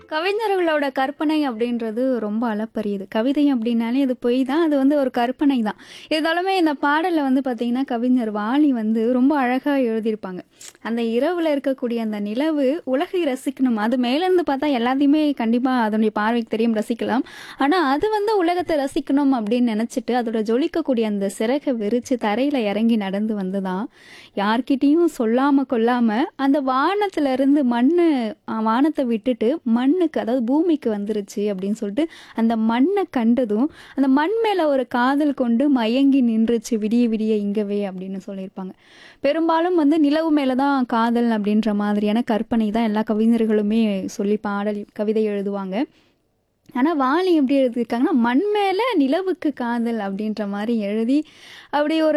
கவிஞர்களோட கற்பனை அப்படின்றது ரொம்ப அளப்பரியது கவிதை அப்படின்னாலே அது பொய் தான் அது வந்து ஒரு கற்பனை தான் இருந்தாலுமே இந்த பாடலில் வந்து பார்த்தீங்கன்னா கவிஞர் வாலி வந்து ரொம்ப அழகாக எழுதியிருப்பாங்க அந்த இரவில் இருக்கக்கூடிய அந்த நிலவு உலகை ரசிக்கணும் அது மேலேருந்து பார்த்தா எல்லாத்தையுமே கண்டிப்பாக அதனுடைய பார்வைக்கு தெரியும் ரசிக்கலாம் ஆனால் அது வந்து உலகத்தை ரசிக்கணும் அப்படின்னு நினச்சிட்டு அதோட ஜொலிக்கக்கூடிய அந்த சிறகை விரித்து தரையில் இறங்கி நடந்து வந்து தான் யார்கிட்டேயும் சொல்லாமல் கொள்ளாமல் அந்த வானத்துல இருந்து மண்ணு ஆ, வானத்தை விட்டுட்டு மண்ணுக்கு அதாவது பூமிக்கு வந்துருச்சு அப்படின்னு சொல்லிட்டு அந்த மண்ணை கண்டதும் அந்த மண் மேலே ஒரு காதல் கொண்டு மயங்கி நின்றுச்சு விடிய விடிய இங்கவே அப்படின்னு சொல்லியிருப்பாங்க பெரும்பாலும் வந்து நிலவு மேலே தான் காதல் அப்படின்ற மாதிரியான கற்பனை தான் எல்லா கவிஞர்களுமே சொல்லி பாடல் கவிதை எழுதுவாங்க ஆனால் வாலி எப்படி எழுதியிருக்காங்கன்னா மண் மேலே நிலவுக்கு காதல் அப்படின்ற மாதிரி எழுதி அப்படி ஒரு